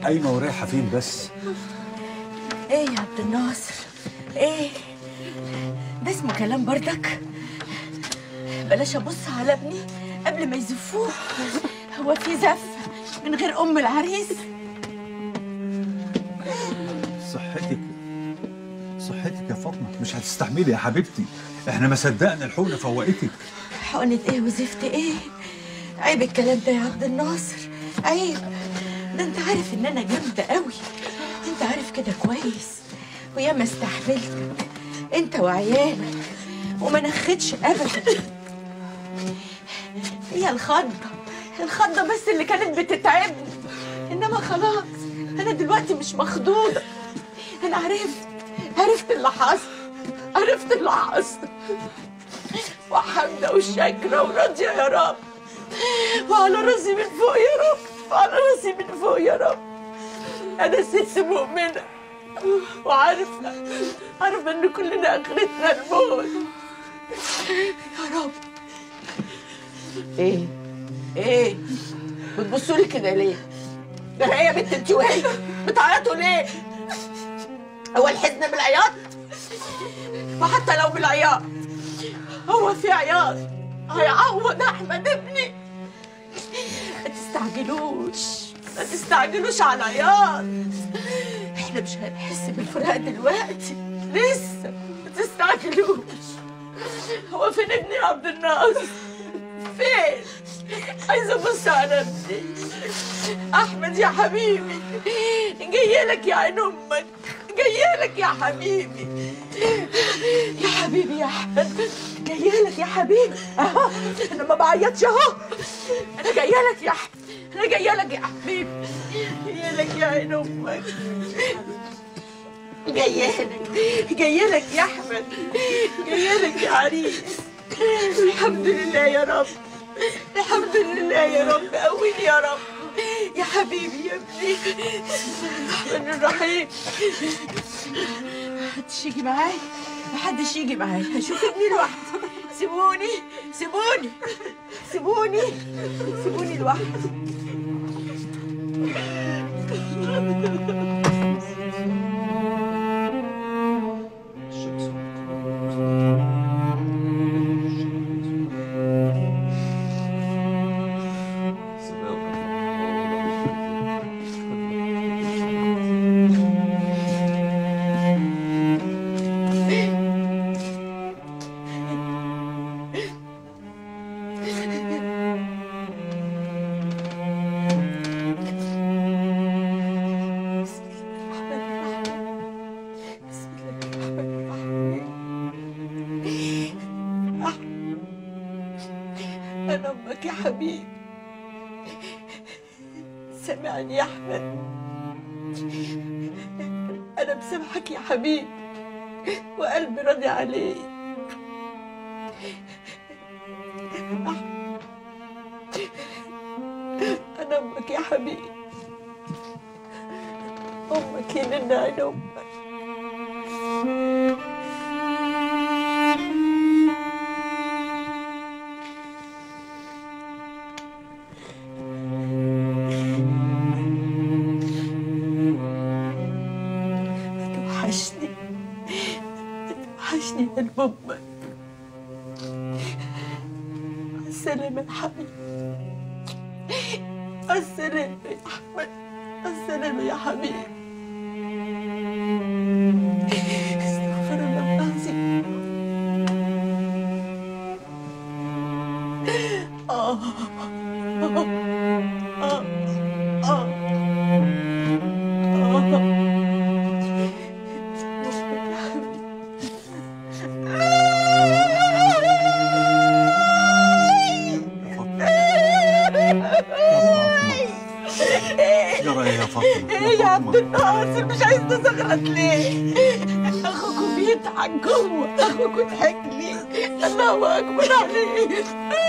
قايمه ورايحه فين بس ايه يا عبد الناصر ايه ده اسمه كلام بردك بلاش ابص على ابني قبل ما يزفوه هو في زف من غير ام العريس صحتك صحتك يا فاطمه مش هتستحملي يا حبيبتي احنا ما صدقنا الحقنه فوقتك حقنة ايه وزفت ايه عيب الكلام ده يا عبد الناصر عيب ده انت عارف ان انا جامده قوي انت عارف كده كويس وياما استحملتك انت وعيالك وما نخدش ابدا هي الخضه الخضه بس اللي كانت بتتعبني انما خلاص انا دلوقتي مش مخضوضه انا عرفت عرفت اللي حصل عرفت اللي حصل وحمدة والشكرة وراضية يا رب وعلى راسي من فوق يا رب وعلى راسي من فوق يا رب أنا ست مؤمنة وعارفة عارفة إن كلنا آخرتنا الموت يا رب إيه إيه بتبصوا لي كده ليه؟ ده هي بنت انت وهي بتعيطوا ليه؟ هو الحزن بالعياط؟ وحتى لو بالعياط هو في عياط هيعوض احمد ابني ما تستعجلوش ما تستعجلوش على العياط احنا مش هنحس بالفراق دلوقتي لسه ما تستعجلوش هو فين ابني يا عبد الناصر فين عايزه ابص على ابني احمد يا حبيبي جايه لك يا عين امك جايه لك يا حبيبي يا حبيبي يا احمد جايه لك يا حبيبي اهو انا ما بعيطش اهو انا جايه لك يا احمد انا جايه لك يا حبيبي جايه لك يا عين امك جايه لك جايه لك يا احمد جايه لك يا عريس الحمد لله يا رب الحمد لله يا رب قويني يا رب يا حبيبي يا ابني الرحمن الرحيم محدش يجي معايا محدش يجي معايا هشوف ابني لوحدي سيبوني سيبوني سيبوني سيبوني لوحدي بسم الله الرحمن الرحيم بسم الله الرحمن الرحيم أحمد، أنا أمك يا حبيبي سامعني يا أحمد أنا مسامحك يا حبيبي وقلبي راضي عليك أحمد، أنا أمك يا حبيبي أمك يلنا عين أمك توحشني توحشني يا أمك السلامة يا حبيبي السلامة يا أحمد السلامة يا حبيبي استغفر الله العظيم آه آه آه آه آه جرى يا فاطمه ايه يا عبد الناصر مش عايز تزغرط ليه؟ اخوكوا بيضحك جوه اخوكوا ضحك لي الله اكبر عليك